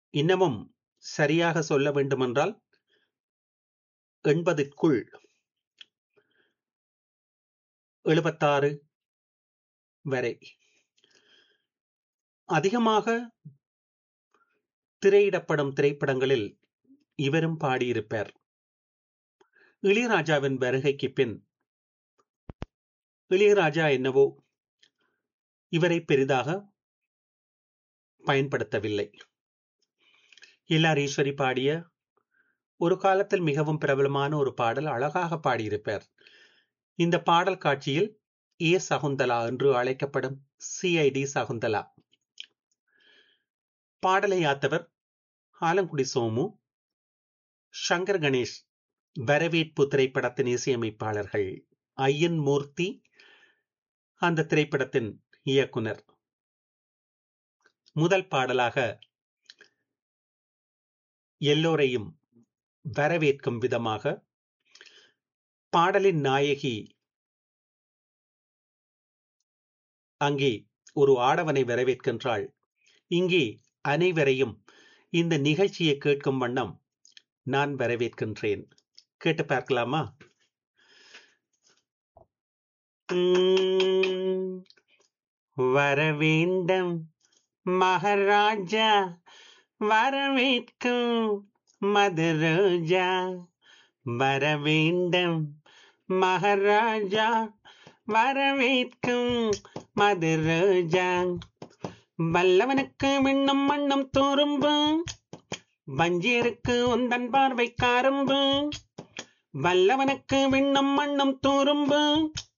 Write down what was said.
இன்னமும் சரியாக சொல்ல வேண்டுமென்றால் எண்பதிற்குள் எழுபத்தாறு வரை அதிகமாக திரையிடப்படும் திரைப்படங்களில் இவரும் பாடியிருப்பார் இளையராஜாவின் வருகைக்கு பின் இளையராஜா என்னவோ இவரை பெரிதாக பயன்படுத்தவில்லை எல்ஆர் ஈஸ்வரி பாடிய ஒரு காலத்தில் மிகவும் பிரபலமான ஒரு பாடல் அழகாக பாடியிருப்பார் இந்த பாடல் காட்சியில் ஏ சகுந்தலா என்று அழைக்கப்படும் சிஐடி சகுந்தலா பாடலை ஆத்தவர் ஆலங்குடி சோமு சங்கர் கணேஷ் வரவேற்பு திரைப்படத்தின் இசையமைப்பாளர்கள் ஐயன் மூர்த்தி அந்த திரைப்படத்தின் இயக்குனர் முதல் பாடலாக எல்லோரையும் வரவேற்கும் விதமாக பாடலின் நாயகி அங்கே ஒரு ஆடவனை வரவேற்கின்றாள் இங்கே அனைவரையும் இந்த நிகழ்ச்சியை கேட்கும் வண்ணம் நான் வரவேற்கின்றேன் கேட்டு பார்க்கலாமா வரவேண்டும் மகாராஜா வரவேற்கும் மதுரோஜா வரவேண்டும் மகாராஜா வரவேற்கும் மதுரோஜா வல்லவனுக்கு விண்ணும் மண்ணும் தோறும்பு வஞ்சியருக்கு உந்தன் பார்வை காரும்பு வல்லவனுக்கு விண்ணும் மண்ணும் தோறும்பு